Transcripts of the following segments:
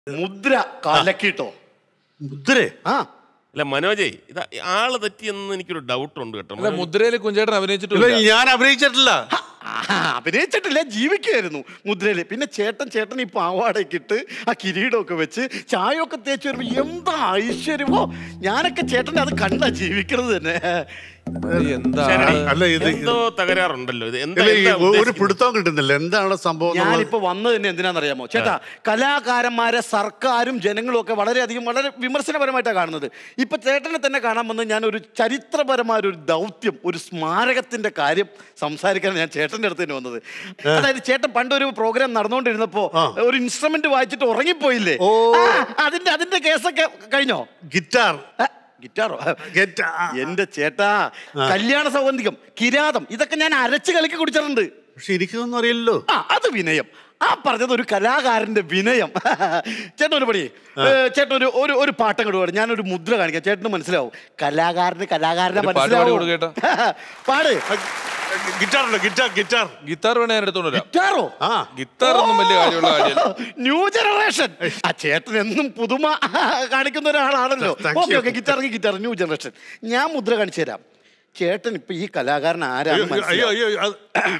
മുദ്ര കലക്കിട്ടോ മുദ്രേ ആ അല്ല മനോജേ ഇത് ആള് തെറ്റിയെന്ന് എനിക്കൊരു ഡൗട്ട് ഉണ്ട് കേട്ടോ അല്ല മുദ്രയിൽ കുഞ്ചേട്ടൻ ഇല്ല, അഭിനയിച്ചിട്ടില്ല ഞാൻ അഭിനയിച്ചിട്ടില്ല ആ, അഭിനയിച്ചിട്ടില്ല ജീവിക്കായിരുന്നു മുദ്രയില് പിന്നെ ചേട്ടൻ ചേട്ടൻ ഈ പാവാടയൊക്കെ ഇട്ട് ആ കിരീടമൊക്കെ വെച്ച് ചായയൊക്കെ തേച്ച് വരുമ്പോ എന്താ ഐശ്വര്യമോ ഞാനൊക്കെ ചേട്ടൻ്റെ അത് കണ്ടാ ജീവിക്കണത് തന്നെ എന്താ ശരി. അല്ല ഇത് എന്തോ തകരാറുണ്ടല്ലോ ഇത് എന്താ ഇല്ല, ഈ എന്താ ഒരു ഉദ്ദേശിക്കുന്നത്? പിടുത്തവും കിട്ടുന്നില്ല എന്താണ് സംഭവം എന്നുള്ളത്? ഞാനിപ്പോ വന്നത് തന്നെ എന്തിനാണെന്നറിയാമോ ചേട്ടാ കലാകാരന്മാരെ സർക്കാരും ജനങ്ങളും ഒക്കെ വളരെയധികം വളരെ വിമർശനപരമായിട്ടാണ് കാണുന്നത് ഇപ്പൊ ചേട്ടനെ തന്നെ കാണാൻ വന്ന് ഞാൻ ഒരു ചരിത്രപരമായ ഒരു ദൗത്യം ഒരു സ്മാരകത്തിന്റെ കാര്യം സംസാരിക്കാൻ ഞാൻ ചേട്ടന്റെ അടുത്ത് തന്നെ വന്നത് അതായത് ചേട്ടൻ പണ്ട് ഒരു പ്രോഗ്രാം നടന്നുകൊണ്ടിരുന്നപ്പോ ഒരു ഇൻസ്ട്രുമെന്റ് വായിച്ചിട്ട് ഉറങ്ങിപ്പോയില്ലേ ഓ. ആ, അതിന്റെ അതിന്റെ കേസൊക്കെ കഴിഞ്ഞോ ഗിറ്റാർ ആ, ഗിറ്റാറോ ഗിറ്റാ- എന്റെ ചേട്ടാ കല്യാണ സൗഗന്ധികം കിരാതം ഇതൊക്കെ ഞാൻ അരച്ച് കലക്കി കുടിച്ചിട്ടുണ്ട് പക്ഷെ എനിക്കൊന്നും അറിയില്ലല്ലോ ആ അത് വിനയം ആ പറഞ്ഞത് ഒരു കലാകാരന്റെ വിനയം ചേട്ടൻ ഒരു പണി ഏ, ചേട്ടൻ ഒരു ഒരു ഒരു പാട്ടം കൂടെ പാടും ഞാനൊരു മുദ്ര കാണിക്കാം ചേട്ടന് മനസ്സിലാവും കലാകാരന് കലാകാരനെ ഒരു പാട്ട് പാടി മനസ്സിലാവും കൊടുക്ക് കേട്ടോ. പാട് ഗിറ്റാർ ഉണ്ടോ ഗിറ്റാർ ഗിറ്റാർ ഗിത്താർ വേണേ ഞാൻ എടുത്തോണ്ട് വരാം ഗിറ്റാറോ ആ ഗിത്താർ ഒന്നും വലിയ കാര്യമുള്ള കാര്യമല്ല ന്യൂ ജനറേഷൻ ആ ചേട്ടൻ എന്നും പുതുമ കാണിക്കുന്ന ഒരാളാണല്ലോ Thank okay you. Okay guitar guitar new generation ഞാൻ മുദ്ര കാണിച്ചു തരാം ചേട്ടൻ ഇപ്പൊ ഈ കലാകാരൻ അയ്യോ ആരാണ് അയ്യോ അയ്യോ അത്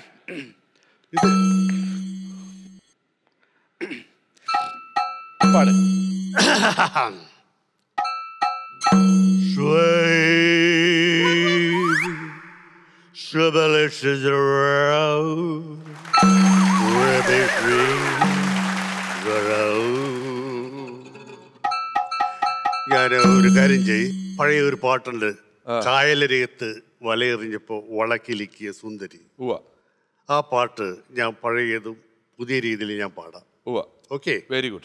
പാട് Sway, Shabalish is around, Rabbit ഞാൻ ഒരു കാര്യം ചെയ് പഴയ ഒരു പാട്ടുണ്ട് കായലരയത്ത് വലയെറിഞ്ഞപ്പോ വളക്കിലിക്കിയ സുന്ദരി ഉവ്വ ആ പാട്ട് ഞാൻ പഴയതും പുതിയ രീതിയിൽ ഞാൻ പാടാം ഉവ്വ ഓക്കെ വെരി ഗുഡ്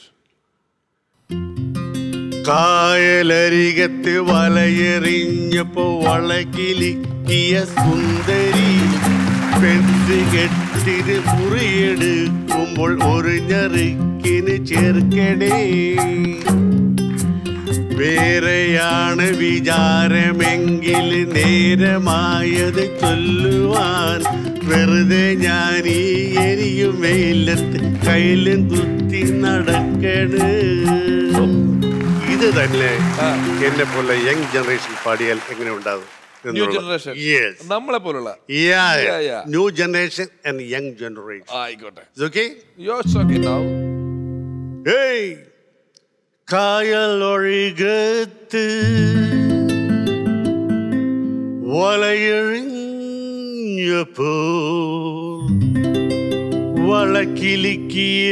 കായലരികത്ത് വലയെറിഞ്ഞപ്പോ വളകിലിക്കിയ സുന്ദരി പെണ്ണ് കെട്ടിന് മുറിയെടുക്കുമ്പോൾ ഒരു ഞെറുക്കിന് ചേർക്കണേ വേറെയാണ് വിചാരമെങ്കിൽ നേരമായത് ചൊല്ലുവാൻ വെറുതെ ഞാൻ ഈ എരിയും വെയിലത്ത് കയ്യിലും കുത്തി നടക്കണ് ഇത് തന്നെ എന്നെ പോലെ യങ് ജനറേഷൻ പാടിയാൽ എങ്ങനെ ഉണ്ടാകും ന്യൂ ജനറേഷൻ നമ്മളെ പോലുള്ള Yeah, yeah. New generation and young generation ആയിക്കോട്ടെ ഓക്കെ യോ ഓക്കെ നൗ ഏയ് കായലൊഴികത്ത് വലയെഴിഞ്ഞപ്പോ വളക്കിലിക്കിയ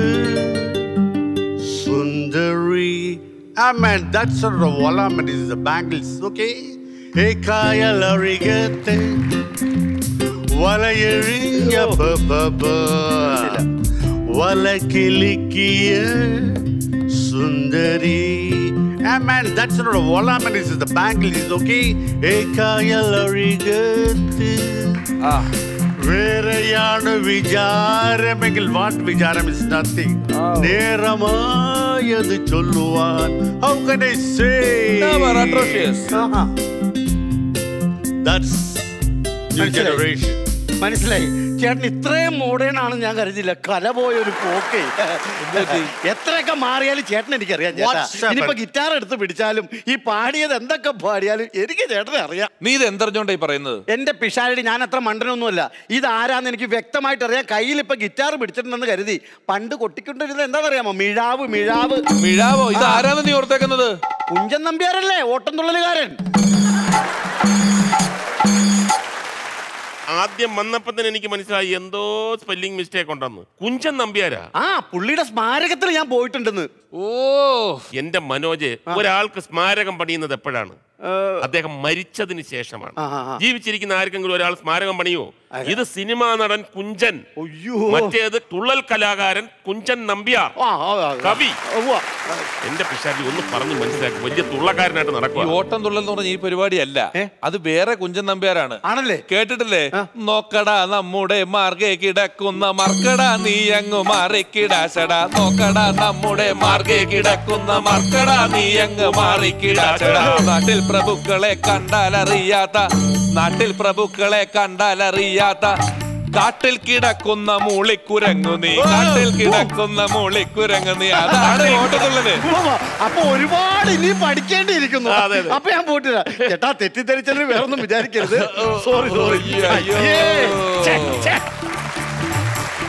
സുന്ദരി I mean, that's sort of wala, but this is the bangles, okay? Hey, കായലൊഴികത്ത് വലയെഴിഞ്ഞപ്പോ വലക്കിലിക്കിയ Sundari Ah, man, that's not a wala, man. This is the bangle. This is okay. ഏകായലൊഴികത്ത് ആ വേറെയാണ് വിചാരമെങ്കിൽ what വിചാരം is nothing നേരമായത് ചൊല്ലുവാൻ how can I say Never atrocious. That's new മനസ്സിലായി. Generation മനസ്സിലായി ചേട്ടൻ ഇത്രയും മോഡേൺ ആണ് ഞാൻ കരുതില്ല കല പോയ ഒരു പോക്കേ എത്രയൊക്കെ മാറിയാലും ചേട്ടൻ എനിക്കറിയാം ചേട്ടാ What's happened? ഇനിയിപ്പോ ഗിറ്റാർ എടുത്ത് പിടിച്ചാലും ഈ പാടിയത് എന്തൊക്കെ പാടിയാലും എനിക്ക് ചേട്ടനെ അറിയാം നീ ഇത് എന്തറിഞ്ഞോണ്ടായി പറയുന്നത് എന്റെ പിഷാരടി ഞാൻ അത്ര മണ്ടനൊന്നുമല്ല ഇത് ആരാന്ന് എനിക്ക് വ്യക്തമായിട്ട് അറിയാം കയ്യിൽ ഇപ്പൊ ഗിറ്റാർ പിടിച്ചിട്ടുണ്ടെന്ന് കരുതി പണ്ട് കൊട്ടിക്കൊണ്ടിരുന്നത് എന്താണെന്നറിയാമോ മിഴാവ് മിഴാവ് മിഴാവോ ഇത് ആരാന്ന് നീ ഓർത്തേക്കുന്നത് കുഞ്ചൻ നമ്പ്യാരല്ലേ ഓട്ടം തുള്ളലുകാരൻ ആദ്യം വന്നപ്പോ തന്നെ എനിക്ക് മനസ്സിലായി എന്തോ സ്പെല്ലിംഗ് മിസ്റ്റേക്ക് ഉണ്ടെന്ന് കുഞ്ചൻ നമ്പ്യാരാ ആ പുള്ളിയുടെ സ്മാരകത്തിൽ ഞാൻ പോയിട്ടുണ്ടെന്ന് ഓ എന്റെ മനോജ് ഒരാൾക്ക് സ്മാരകം പണിയുന്നത് എപ്പോഴാണ് അദ്ദേഹം മരിച്ചതിന് ശേഷമാണ് ആ, ആ, ആ. ജീവിച്ചിരിക്കുന്ന ആർക്കെങ്കിലും ഒരാൾ സ്മാരകം പണിയോ ഇത് സിനിമാ നടൻ കുഞ്ചൻ അയ്യോ മറ്റേത് തുള്ളൽ കലാകാരൻ കുഞ്ചൻ നമ്പ്യാർ ആ, ആ, ആ. കവി ഉവ്വ. എന്റെ പിശാചി ഒന്ന് പറഞ്ഞ് മനസ്സിലാക്കി വലിയ തുള്ളക്കാരനായിട്ട് ഈ നടക്കുക ഓട്ടം തുള്ളൽ എന്ന് പറഞ്ഞ ഈ പരിപാടിയല്ല അത് വേറെ കുഞ്ചൻ നമ്പ്യാരാണ് ആണല്ലേ കേട്ടിട്ടില്ലേ നോക്കടാ നമ്മുടെ മാർഗേ കിടക്കുന്ന മർക്കടാ നീ അങ്ങ് മാറിക്കിടാശടാ നോക്കടാ നമ്മുടെ മാർഗേ കിടക്കുന്ന മർക്കടാ നീ അങ്ങ് മാറിക്കിടാശടാ നാട്ടിൽ പ്രഭുക്കളെ കണ്ടാലറിയാത്ത നാട്ടിൽ പ്രഭുക്കളെ കണ്ടാലറിയാത്ത കാട്ടിൽ കിടക്കുന്ന മൂളിക്കുരങ്ങു നീ കാട്ടിൽ കിടക്കുന്ന മൂളിക്കുരങ്ങു നീ അതാണ് ഓട്ടത്തുള്ളത് ഉവ്വ. അപ്പൊ ഒരുപാട് ഇനി പഠിക്കേണ്ടിയിരിക്കുന്നു ആ, അതെ, അതെ. അപ്പൊ ഞാൻ പോയിട്ടില്ല ചേട്ടാ തെറ്റിദ്ധരിച്ചതിന് വേറൊന്നും വിചാരിക്കരുത് സോറി സോറി അയ്യോ